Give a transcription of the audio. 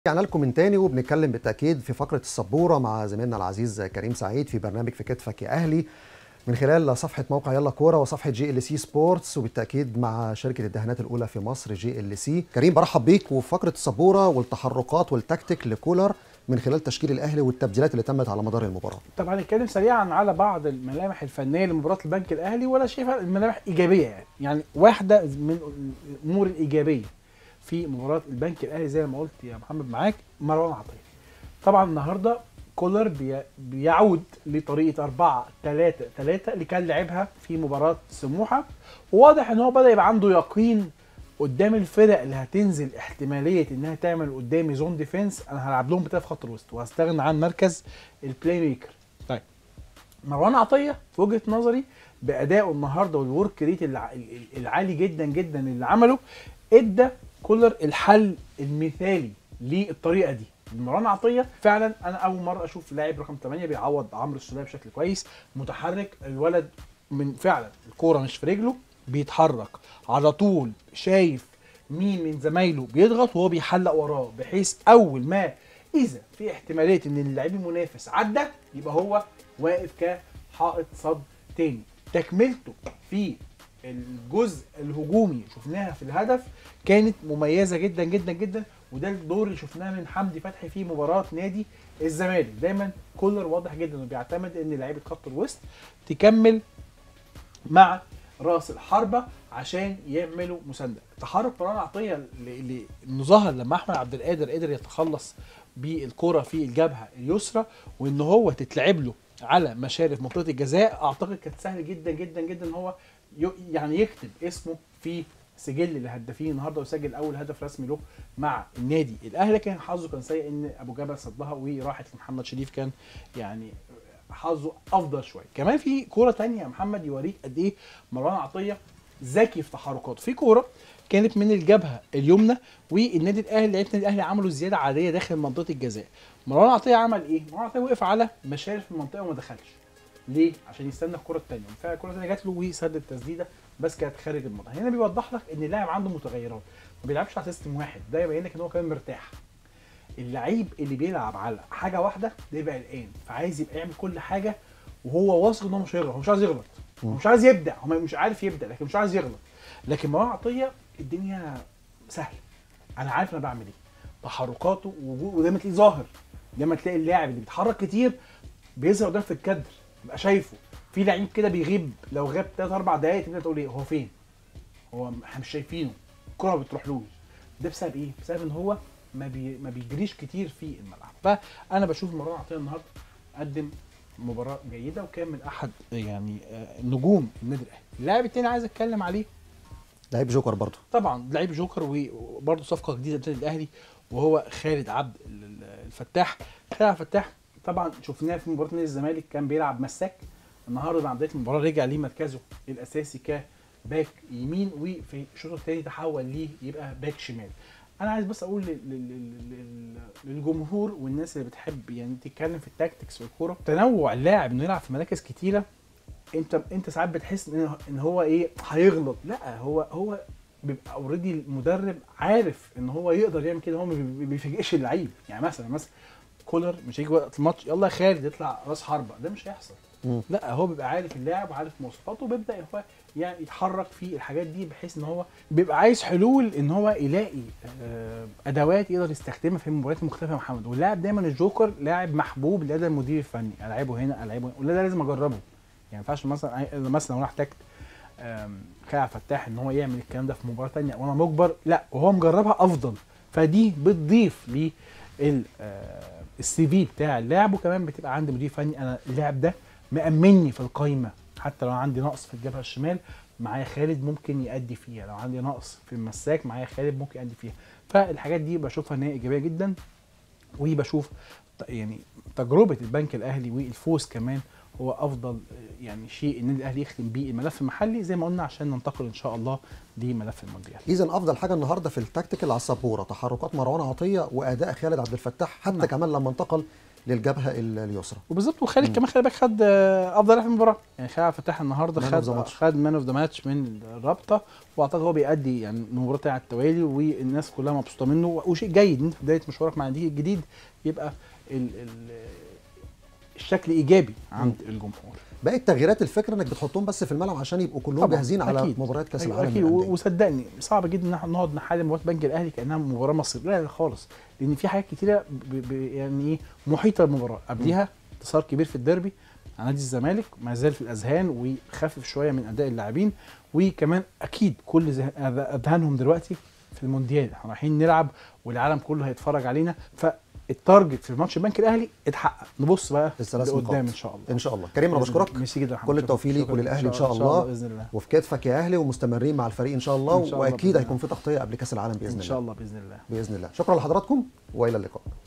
رجعنا لكم من تاني وبنتكلم بالتاكيد في فقره السبوره مع زميلنا العزيز كريم سعيد في برنامج في كتفك يا اهلي من خلال صفحه موقع يلا كوره وصفحه جي ال سي سبورتس وبالتاكيد مع شركه الدهانات الاولى في مصر جي ال سي كريم برحب بيك وفي فقره السبوره والتحركات والتكتيك لكولر من خلال تشكيل الاهلي والتبديلات اللي تمت على مدار المباراه طبعا نتكلم سريعا على بعض الملامح الفنيه لمباراه البنك الاهلي ولا شايفها الملامح ايجابيه يعني يعني واحده من الامور الايجابيه في مباراه البنك الاهلي زي ما قلت يا محمد معاك مروان عطيه طبعا النهارده كولر بي بيعود لطريقه 4 3 3 اللي كان لعبها في مباراه سموحه وواضح ان هو بدا يبقى عنده يقين قدام الفرق اللي هتنزل احتماليه انها تعمل قدامي زون ديفense انا هلعب لهم بتاع في خط الوسط وهستغنى عن مركز البلاي ميكر طيب مروان عطيه في وجهه نظري بادائه النهارده والورك ريت الع- العالي جدا جدا اللي عمله ادى كولر الحل المثالي للطريقه دي مروان عطيه فعلا انا اول مره اشوف لاعب رقم 8 بيعوض عمرو السوليه بشكل كويس متحرك الولد من فعلا الكوره مش في رجله بيتحرك على طول شايف مين من زمايله بيضغط وهو بيحلق وراه بحيث اول ما اذا في احتماليه ان اللاعب المنافس عدى يبقى هو واقف كحائط صد تاني تكملته في الجزء الهجومي شفناها في الهدف كانت مميزه جدا جدا جدا وده الدور اللي شفناه من حمدي فتحي في مباراه نادي الزمالك دايما كولر واضح جدا انه بيعتمد ان لعيبه خط الوسط تكمل مع راس الحربه عشان يعملوا مسانده تحرك مروان عطيه اللي انه ظهر لما احمد عبد القادر قدر يتخلص بالكره في الجبهه اليسرى وان هو تتلعب له على مشارف منطقه الجزاء اعتقد كانت سهل جدا جدا جدا ان هو ي- يعني يكتب اسمه في سجل الهدافين النهارده ويسجل اول هدف رسمي له مع النادي الاهلي كان حظه كان سيء ان ابو جبل صدها وراحت لمحمد شريف كان يعني حظه افضل شويه كمان في كوره تانية يا محمد يوريك قد ايه مروان عطيه ذكي في تحركاته في كوره كانت من الجبهه اليمنى والنادي الاهلي لعيبه النادي الاهلي عملوا زياده عاديه داخل منطقه الجزاء مروان عطيه عمل ايه مروان عطيه وقف على مشارف المنطقه وما دخلش ليه عشان يستنى الكره الثانيه فعلا الكره الثانيه جات له وسد التسديده بس كانت خارج المنطقه هنا بيوضح لك ان اللاعب عنده متغيرات ما بيلعبش على سيستم واحد ده يبين لك ان هو كمان مرتاح اللعيب اللي بيلعب على حاجه واحده ده يبقى قلقان فعايز يبقى يعمل كل حاجه وهو واثق ان هو مش هيغلط هو مش عايز يغلط هو مش عايز يبدع هو مش عارف يبدع لكن مش عايز يغلط لكن مروان عطيه الدنيا سهله انا عارف انا بعمل ايه تحركاته ووجوده ودايما تلاقيه ظاهر دايما تلاقي اللاعب اللي بيتحرك كتير بيظهر قدام في الكادر تبقى شايفه في لعيب كده بيغيب لو غاب 3 4 دقايق تبدا تقول ايه هو فين هو احنا مش شايفينه الكره ما بتروحلوش ده بسبب ايه بسبب ان هو ما بي ما بيجريش كتير في الملعب فانا بشوف مروان عطيه النهارده قدم مباراه جيده وكان من احد يعني آه، نجوم النادي الاهلي اللاعب التاني عايز اتكلم عليه لعيب جوكر برضه طبعا لعيب جوكر وبرده صفقه جديده للنادي الاهلي وهو خالد عبد ال- ال- الفتاح خالد عبد الفتاح طبعا شفناه في مباراه نادي الزمالك كان بيلعب مساك النهارده بعد بدايه المباراه رجع ليه مركزه الاساسي كباك يمين وفي الشوط الثاني تحول ليه يبقى باك شمال انا عايز بس اقول لل- لل- لل- لل- للجمهور والناس اللي بتحب يعني تتكلم في التاكتكس والكوره تنوع اللاعب انه يلعب في مراكز كتيره انت انت ساعات بتحس ان ان هو ايه هيغلط لا هو هو بيبقى اوريدي المدرب عارف ان هو يقدر يعمل كده هو ما بي- بيفاجئش اللعيب يعني مثلا مثلا كولر مش هيجي وقت الماتش يلا يا خالد يطلع راس حربه ده مش هيحصل مم. لا هو بيبقى عارف اللاعب وعارف مواصفاته وبيبدا هو يعني يتحرك في الحاجات دي بحيث ان هو بيبقى عايز حلول ان هو يلاقي آه، ادوات يقدر يستخدمها في المباريات المختلفه يا محمد واللاعب دايما الجوكر لاعب محبوب لدى المدير الفني العبه هنا العبه هنا ولا ده لازم اجربه يعني ما ينفعش مثلا مثلا لو انا احتجت آم، خالد عبد الفتاح ان هو يعمل الكلام ده في مباراه تانية وانا مجبر لا وهو مجربها افضل فدي بتضيف لي السي في بتاع اللاعب وكمان بتبقى عندي مدير فني انا اللاعب ده مأمني في القايمه حتى لو عندي نقص في الجبهه الشمال معايا خالد ممكن يأدي فيها لو عندي نقص في المساك معايا خالد ممكن يأدي فيها فالحاجات دي بشوفها ان هي ايجابيه جدا وبشوف ت- يعني تجربه البنك الاهلي والفوز كمان هو افضل آه، يعني شيء النادي الاهلي يختم بيه الملف المحلي زي ما قلنا عشان ننتقل ان شاء الله لملف المونديال اذا افضل حاجه النهارده في التكتيك على السبوره تحركات مروان عطيه واداء خالد عبد الفتاح حتى نعم. كمان لما انتقل للجبهه ال- اليسرى وبالظبط وخالد مم. كمان خلي بالك خد آه، افضل لاعب في المباراه يعني خالد عبد الفتاح النهارده Man of خد the match. خد مان اوف ذا ماتش من الرابطه واعتقد هو بيأدي يعني مباراه على التوالي والناس كلها مبسوطه منه وشيء جيد ان انت في بدايه مشوارك مع النادي الجديد يبقى ال ال الشكل ايجابي عند الجمهور باقي التغييرات الفكره انك بتحطهم بس في الملعب عشان يبقوا كلهم طبعاً، جاهزين على أكيد. مباريات كاس أيوة العالم اكيد و- للأندية. وصدقني صعب جدا ان احنا نقعد نحلل مباراه بنك الاهلي كانها مباراه مصريه لا لا خالص لان في حاجات كتيره ب ب يعني ايه محيطه بالمباراه قبليها انتصار كبير في الديربي على نادي الزمالك ما زال في الاذهان وخفف شويه من اداء اللاعبين وكمان اكيد كل ذه- أذ- اذهانهم دلوقتي في المونديال احنا رايحين نلعب والعالم كله هيتفرج علينا فالتارجت في ماتش البنك الاهلي اتحقق نبص بقى الثلاث لقدام نقاط. ان شاء الله ان شاء الله كريم انا بإذن الله. بشكرك ميرسي جدا يا محمد. كل شكراً. التوفيق ليك شكراً. وللاهلي ان شاء الله باذن الله وفي كتفك يا اهلي ومستمرين مع الفريق ان شاء الله إن شاء الله واكيد بإذن هيكون في تغطيه قبل كاس العالم باذن ان الله شاء الله باذن الله باذن الله شكرا لحضراتكم والى اللقاء